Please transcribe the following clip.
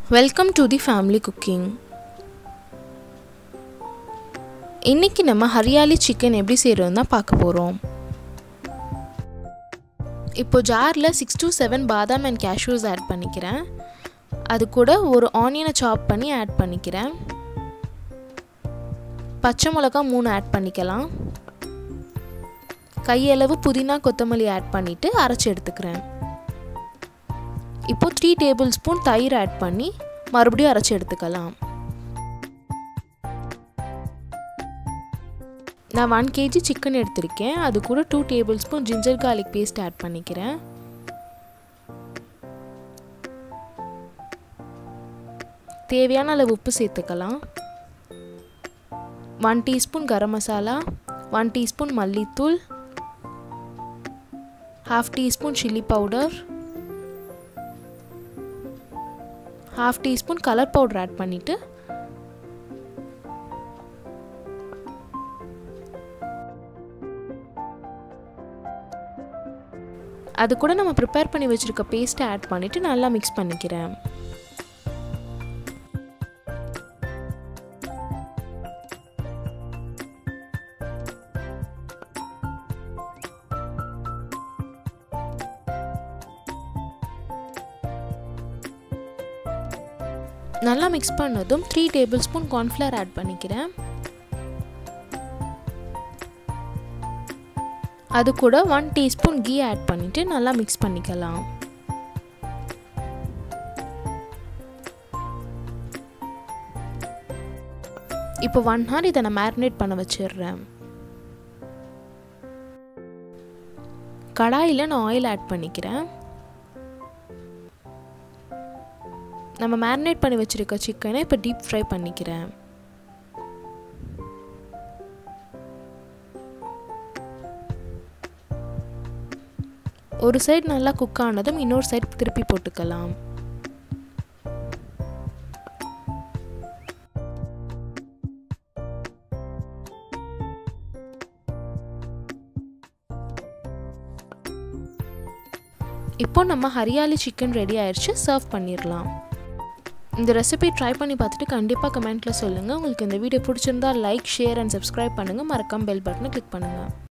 welcome to the family cooking இன்றைக்கி நம்ம hariyali chicken எப்படி செய்கிறோம் தான் பார்க்க போகிறோம் இப்போ ஜாரில் சிக்ஸ் டு செவன் பாதாம் அண்ட் கேஷ்யூஸ் ஆட் பண்ணிக்கிறேன் அது கூட ஒரு ஆனியனை சாப் பண்ணி ஆட் பண்ணிக்கிறேன் பச்சை மிளகா மூணு ஆட் பண்ணிக்கலாம் கையளவு புதினா கொத்தமல்லி ஆட் பண்ணிவிட்டு அரைச்சி எடுத்துக்கிறேன் இப்போது த்ரீ டேபிள் ஸ்பூன் தயிர் ஆட் பண்ணி மறுபடியும் அரைச்சி எடுத்துக்கலாம் நான் ஒன் கேஜி சிக்கன் எடுத்திருக்கேன் அது கூட two tablespoon ginger garlic paste add பண்ணிக்கிறேன் தேவையான அளவு உப்பு சேர்த்துக்கலாம் one teaspoon garam masala one teaspoon மல்லித்தூள் half teaspoon chilli powder half teaspoon colour powder add பண்ணிவிட்டு அது கூட நம்ம ப்ரிப்பேர் பண்ணி வச்சுருக்க பேஸ்ட்டை ஆட் பண்ணிவிட்டு நல்லா மிக்ஸ் பண்ணிக்கிறேன் நல்லா மிக்ஸ் பண்ணதும் three tablespoon cornflour add பண்ணிக்கிறேன் அது கூட ஒன் டீஸ்பூன் கீ ஆட் பண்ணிவிட்டு நல்லா மிக்ஸ் பண்ணிக்கலாம் இப்போ ஒன் ஹவர் இதை நான் மேரினேட் பண்ண வச்சிடுறேன் கடாயில் நான் ஆயில் ஆட் பண்ணிக்கிறேன் நம்ம மேரினேட் பண்ணி வச்சுருக்க சிக்கனை இப்போ டீப் ஃப்ரை பண்ணிக்கிறேன் ஒரு சைடு நல்லா குக் ஆனதும் இன்னொரு சைடு திருப்பி போட்டுக்கலாம் இப்போ நம்ம ஹரியாலி சிக்கன் ரெடி ஆயிடுச்சு சர்வ் பண்ணிடலாம் இந்த ரெசிபி ட்ரை பண்ணி பார்த்துட்டு கண்டிப்பாக கமெண்ட்டில் சொல்லுங்கள் உங்களுக்கு இந்த வீடியோ பிடிச்சிருந்தா லைக் ஷேர் அண்ட் சப்ஸ்கிரைப் பண்ணுங்கள் மறக்காம பெல் பட்டனை கிளிக் பண்ணுங்கள்